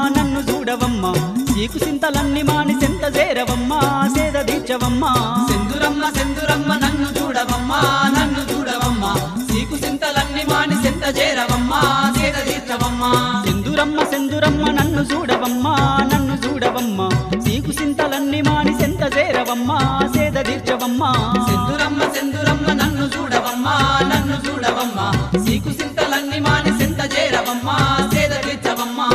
నన్ను చూడవమ్మా చీకు సింతలన్నీ మాని సెంత చేరవమ్మా సేద తీర్చవమ్మా సెందురమ్మ సెందురమ్మ నన్ను చూడవమ్మా నన్ను చూడవమ్మా సీకు సింతలన్నీ మాని సెంత చేరవమ్మా సేద తీర్చవమ్మా సెందురమ్మ సెందురమ్మ నన్ను చూడవమ్మా నన్ను చూడవమ్మా చీకు సింతలన్నీ మాని సెంత చేరవమ్మా సేద తీర్చవమ్మా సెందురమ్మ సెందురమ్మ నన్ను చూడవమ్మా నన్ను చూడవమ్మా సీకు సింతలన్నీ మాని సెంత చేరవమ్మా సేద తీర్చవమ్మా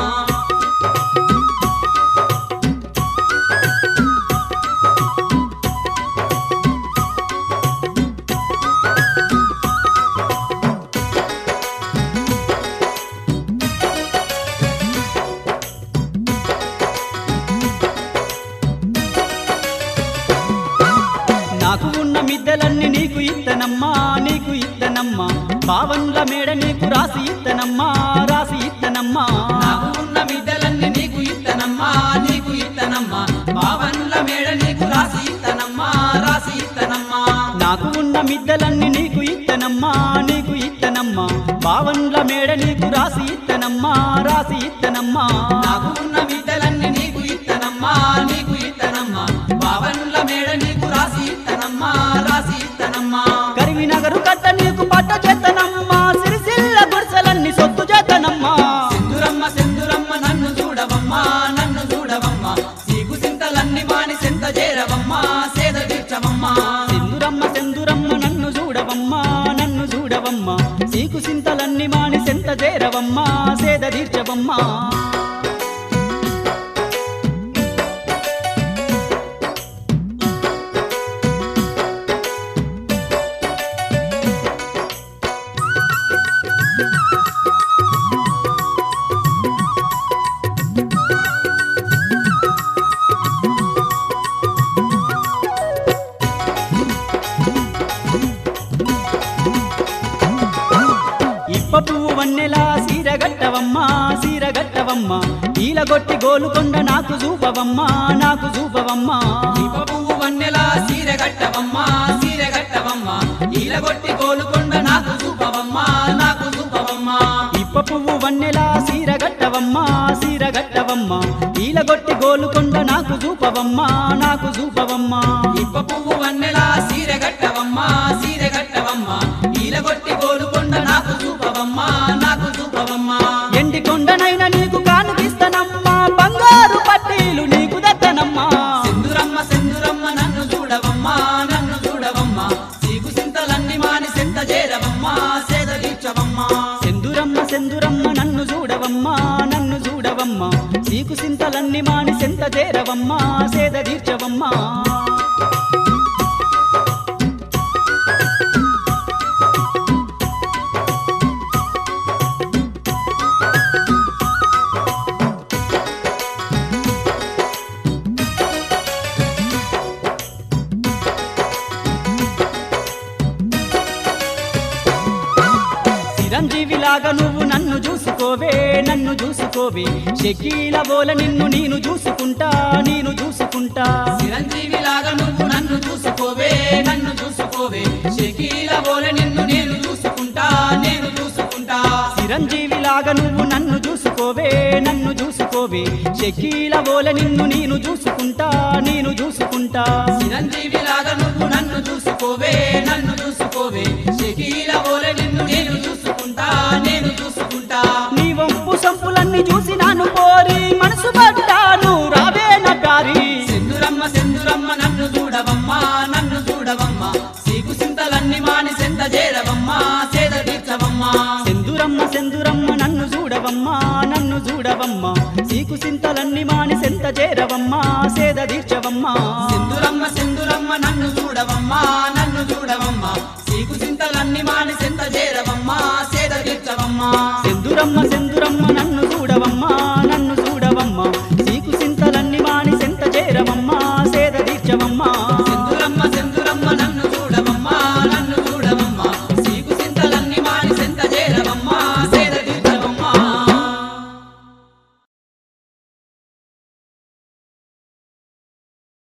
నాకు ఉన్న మిద్దెలన్నీ నీకు ఇత్తనమ్మా నీకు ఇత్తనమ్మా బావన్ల మేడ నీకు రాసి ఇత్తనమ్మా రాసి ఇత్తనమ్మా నాకు ఉన్న బిడ్డలన్నీ నీకు ఇత్తనమ్మా నీకు ఇత్తనమ్మా బావన్ల మేడ నీకు రాసి ఇత్తనమ్మా రాసి ఇత్తనమ్మా నాకు ఉన్న మిద్దెలన్నీ నీకు ఇత్తనమ్మా నీకు ఇత్తనమ్మా బావన్ల మేడ నీకు రాసి ఇత్తనమ్మా రాసి ఇత్తనమ్మా నాకు ఉన్న బిడ్డలన్నీ నీకు ఇత్తనమ్మా నీకు ఇత్తనమ్మా బావన్ల మేడ నీకు రాసి ఇత్తనమ్మా రాసి ఇత్తనమ్మా కరివినగరు కట్ట నీకు పట్ట చేతనమ్మా సిరిసిల్ల గుడిసెలన్నీ సొత్తు చేతనమ్మా సెందురమ్మ సెందురమ్మ నన్ను చూడవమ్మా నన్ను చూడవమ్మా సీకు సింతలన్నీ మాని సెంత చేరవమ్మా సేద తీర్చవమ్మా సెందురమ్మ సెందురమ్మ నన్ను చూడవమ్మా నన్ను చూడవమ్మా సీకు సింతలన్నీ మాని సెంత చేరవమ్మా సేద తీర్చవమ్మా ఇప్ప పువ్వు వన్నెలా సీరగట్టవమ్మా సీరగట్టవమ్మా ఈలగొట్టి గోలుకొండ నాకు చూపవమ్మా నాకు చూపవమ్మా దీప పువ్వు వన్నెలా సీర గట్టవమ్మా సీర గట్టవమ్మా ఈలగొట్టి కోలుకొండ నాకు చూపవమ్మా నాకు చూపవమ్మా ఇప్ప పువ్వు వన్నెలా సీరగట్టవమ్మా సీరగట్టవమ్మా ఈలగొట్టి గోలుకొండ నాకు చూపవమ్మా నాకు చూపవమ్మా ఇప్ప పువ్వు వన్నెలా సీర గట్టవమ్మా సీర గట్టవమ్మా ఈలగొట్టి కోలుకొండ నాకు చూపవమ్మా నాకు చూపవమ్మా ఎండి కొండనైనా నీకు కానుకిస్తనమ్మా బంగారు పట్టీలు నీకు దత్తనమ్మా సెందురమ్మ సెందురమ్మ నన్ను చూడవమ్మా నన్ను చూడవమ్మా సీకు సింతలన్నీ మాని సెంత చేరవమ్మా సేద తీర్చవమ్మా సెందురమ్మ సెందురమ్మ నన్ను చూడవమ్మా నన్ను చూడవమ్మా సీకు సింతలన్నీ మాని సెంత చేరవమ్మా సేద తీర్చవమ్మా చిరంజీవిలాగా నువ్వు నన్ను చూసుకోవే నన్ను చూసుకోవే షకీల బోల నిన్ను నేను చూసుకుంటా నేను చూసుకుంటా చిరంజీవిలాగా నువ్వు నన్ను చూసుకోవే నన్ను చూసుకోవే షకీల బోలె నిన్ను నేను చూసుకుంటా నేను చూసుకుంటా చిరంజీవిలాగా నువ్వు నన్ను చూసుకోవే నన్ను చూసుకోవే షకీల బోల నిన్ను నేను చూసుకుంటా నేను చూసుకుంటా చిరంజీవిలాగా నువ్వు నన్ను చూసుకోవే నన్ను చూసుకోవే షకీల బోలె నిన్ను నేను చూసుకుంటా నేను చూసుకుంటా నీ వంపు సంపులన్నీ చూసి నాను పోరి మనసు పడ్డాను రావే నా ప్యారి సెందురమ్మ సెందురమ్మ నన్ను చూడవమ్మా నన్ను చూడవమ్మా సీకు సింతలన్నీ మాని సెంత చేరవమ్మా సేద తీర్చవమ్మా సెందురమ్మ సెందురమ్మ నన్ను చూడవమ్మా నన్ను చూడవమ్మా సీకు సింతలన్నీ మాని సెంత చేరవమ్మా సేద తీర్చవమ్మా సింధురమ్మ సింధురమ్మ నన్ను చూడవమ్మా నన్ను చూడవమ్మా సీకు సింతలన్నీ మాని సెంత చేరవమ్మా సేద తీర్చవమ్మా సెందురమ్మ సెందురమ్మ నన్ను చూడవమ్మా నన్ను చూడవమ్మా సీకు సింతలన్నీ మాని సెంత చేరవమ్మా సేద తీర్చవమ్మా